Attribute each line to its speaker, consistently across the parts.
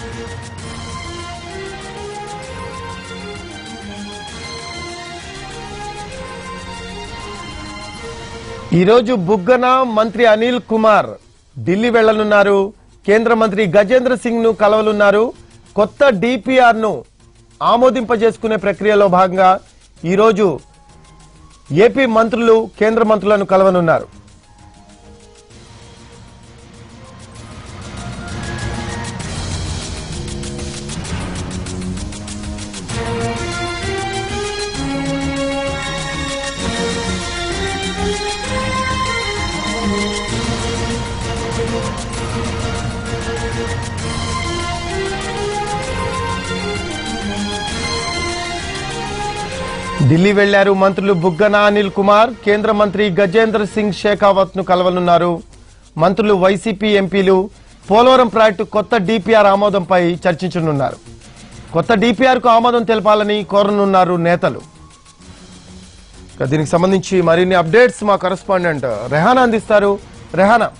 Speaker 1: ఈరోజు బుగ్గన మంత్రి అనిల్ కుమార్ ఢిల్లీ వెళ్లనున్నారు కేంద్ర మంత్రి గజేంద్ర సింగ్ ను కలవనున్నారు కొత్త డిపిఆర్ ను ఆమోదింపజేసుకునే ప్రక్రియలో భాగంగా ఈరోజు ఏపీ మంత్రులు కేంద్ర మంత్రులను కలవనున్నారు ఢిల్లీ వెళ్లారు మంత్రులు బుగ్గన అనిల్ కుమార్ కేంద్ర మంత్రి గజేంద్ర సింగ్ షేకావత్ ను కలవనున్నారు మంత్రులు వైసీపీ ఎంపీలు పోలవరం ప్రాజెక్టు కొత్త డిపిఆర్ ఆమోదంపై చర్చించనున్నారు కొత్త డిపిఆర్ కు ఆమోదం తెలపాలని కోరనున్నారు నేతలు ఇక దీనికి సంబంధించి మరిన్ని అప్డేట్స్ మా కరెస్పాండెంట్ రెహానా అందిస్తారు రెహానా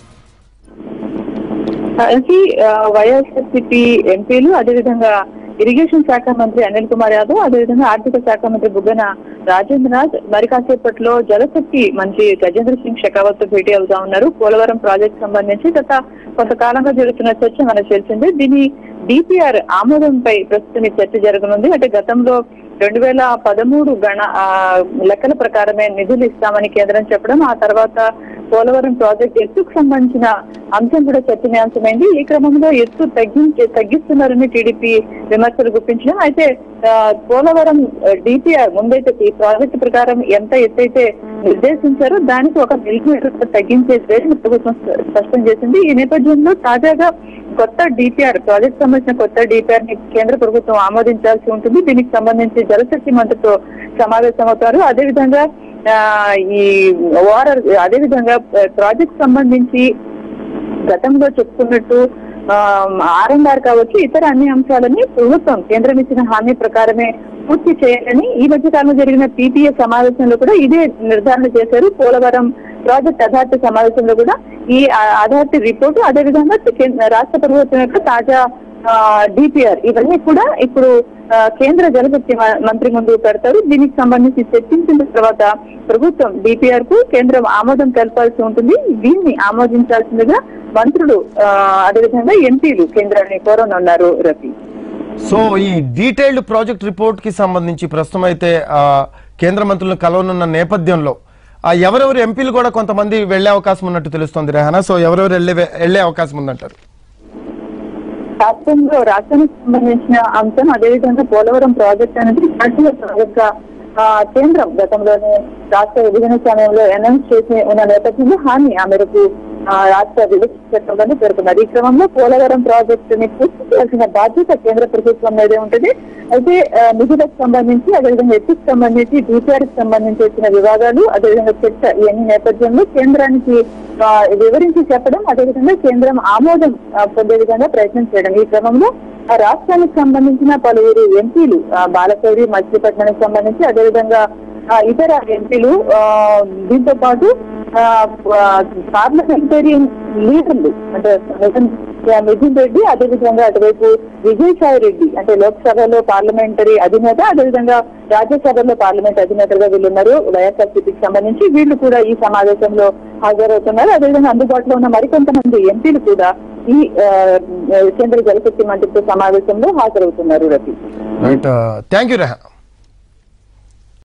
Speaker 2: కలిసి వైఎస్ఆర్సీపీ ఎంపీలు అదేవిధంగా ఇరిగేషన్ శాఖ మంత్రి అనిల్ కుమార్ యాదవ్ అదేవిధంగా ఆర్థిక శాఖ మంత్రి బుగ్గన రాజేంద్రనాథ్ మరి కాసేపట్లో జలశక్తి మంత్రి గజేంద్ర సింగ్ షెకావత్ తో భేటీ అవుతా ఉన్నారు పోలవరం ప్రాజెక్ట్ సంబంధించి గత కొంతకాలంగా జరుగుతున్న చర్చ మనకు తెలిసిందే దీని డిపిఆర్ ఆమోదంపై ప్రస్తుతం ఈ చర్చ జరగనుంది అంటే గతంలో రెండు వేల పదమూడు గణ ఆ, లెక్కల ప్రకారమే నిధులు ఇస్తామని కేంద్రం చెప్పడం ఆ తర్వాత పోలవరం ప్రాజెక్ట్ ఎత్తుకు సంబంధించిన అంశం కూడా చర్చనీయాంశమైంది ఈ క్రమంలో ఎత్తు తగ్గించి తగ్గిస్తున్నారని టీడీపీ విమర్శలు గుప్పించడం అయితే ఆ, పోలవరం డిపిఆర్ ముందైతే ఈ ప్రాజెక్టు ప్రకారం ఎంత ఎత్తైతే నిర్దేశించారో దానికి ఒక మిల్లీమీటర్ తగ్గించేసి ప్రభుత్వం స్ప- స్పష్టం చేసింది ఈ నేపథ్యంలో తాజాగా కొత్త డిపిఆర్ ప్రాజెక్ట్ సంబంధించిన కొత్త డిపిఆర్ ని కేంద్ర ప్రభుత్వం ఆమోదించాల్సి ఉంటుంది దీనికి సంబంధించి జలశక్తి మంత్రితో సమావేశమవుతారు అదేవిధంగా ఆ, ఈ వాటర్ అదేవిధంగా ప్రాజెక్ట్ సంబంధించి గతంలో చెప్పుకున్నట్టు ఆర్ఎండ్ఆర్ కావచ్చు ఇతర అన్ని అంశాలని ప్రభుత్వం కేంద్రం ఇచ్చిన హామీ ప్రకారమే పూర్తి చేయాలని ఈ మధ్య కాలంలో జరిగిన పీపీఏ సమావేశంలో కూడా ఇదే నిర్ధారణ చేశారు పోలవరం ప్రాజెక్ట్ అథారిటీ సమావేశంలో కూడా ఈ ఆ- అథారిటీ రిపోర్టు అదేవిధంగా కేంద్ర- రాష్ట్ర ప్రభుత్వం యొక్క తాజా డిపిఆర్ ఇవన్నీ కూడా ఇప్పుడు ఆ, కేంద్ర జలశక్తి మ- మంత్రి ముందు పెడతారు దీనికి సంబంధించి చర్చించిన తర్వాత ప్రభుత్వం డిపిఆర్ కు కేంద్రం ఆమోదం తెలపాల్సి ఉంటుంది దీన్ని ఆమోదించాల్సిందిగా మంత్రులు ఆ, అదేవిధంగా ఎంపీలు కేంద్రాన్ని కోరనున్నారు రవి
Speaker 1: సో ఈ డీటెయిల్డ్ ప్రాజెక్ట్ రిపోర్ట్ కి సంబంధించి ప్రస్తుతం అయితే ఆ, కేంద్ర మంత్రులను కలవనున్న నేపథ్యంలో ఆ, ఎవరెవరు ఎంపీలు కూడా కొంతమంది వెళ్లే అవకాశం ఉన్నట్టు తెలుస్తోంది రెహానా సో ఎవరెవరు వెళ్లే వెళ్లే అవకాశం ఉందంటారు
Speaker 2: రాష్ట్రంలో రాష్ట్రానికి సంబంధించిన అంశం అదేవిధంగా పోలవరం ప్రాజెక్ట్ అనేది జాతీయ ప్రాజెక్ట్ గా ఆ, కేంద్రం గతంలోనే రాష్ట్ర విభజన సమయంలో అనౌన్స్ చేసి ఉన్న నేపథ్యంలో హామీ ఆ మేరకు ఆ, రాష్ట్ర విభజన చట్టంలోనే పేర్కొన్నారు ఈ క్రమంలో పోలవరం ప్రాజెక్టు ని పూర్తి చేయాల్సిన బాధ్యత కేంద్ర ప్రభుత్వం మీదే ఉంటుంది అయితే ఆ, నిధులకు సంబంధించి అదేవిధంగా ఎత్తుకు సంబంధించి డిపిఆర్ కి సంబంధించి వచ్చిన వివాదాలు అదేవిధంగా చర్చ ఇవన్నీ నేపథ్యంలో కేంద్రానికి ఆ, వివరించి చెప్పడం అదేవిధంగా కేంద్రం ఆమోదం ఆ, పొందే విధంగా ప్రయత్నం చేయడం ఈ క్రమంలో ఆ రాష్ట్రానికి సంబంధించిన పలువురు ఎంపీలు ఆ, బాలశౌరి మచిలీపట్నానికి సంబంధించి అదేవిధంగా ఆ, ఇతర ఎంపీలు ఆ, దీంతో పాటు ఆ, ఆ, పార్లమెంటరీ లీడర్లు అంటే నితిన్ మిథున్ రెడ్డి అదేవిధంగా అటువైపు విజయసాయి రెడ్డి అంటే లోక్సభలో పార్లమెంటరీ అధినేత అదేవిధంగా రాజ్యసభలో పార్లమెంట్ అధినేతలుగా వీళ్ళు ఉన్నారు వైఎస్ఆర్సీపీకి సంబంధించి వీళ్ళు కూడా ఈ సమావేశంలో హాజరవుతున్నారు అదేవిధంగా అందుబాటులో ఉన్న మరికొంతమంది ఎంపీలు కూడా ఈ ఆ, కేంద్ర జలశక్తి మంత్రిత్వ సమావేశంలో హాజరవుతున్నారు Ravi
Speaker 1: right thank you Rehana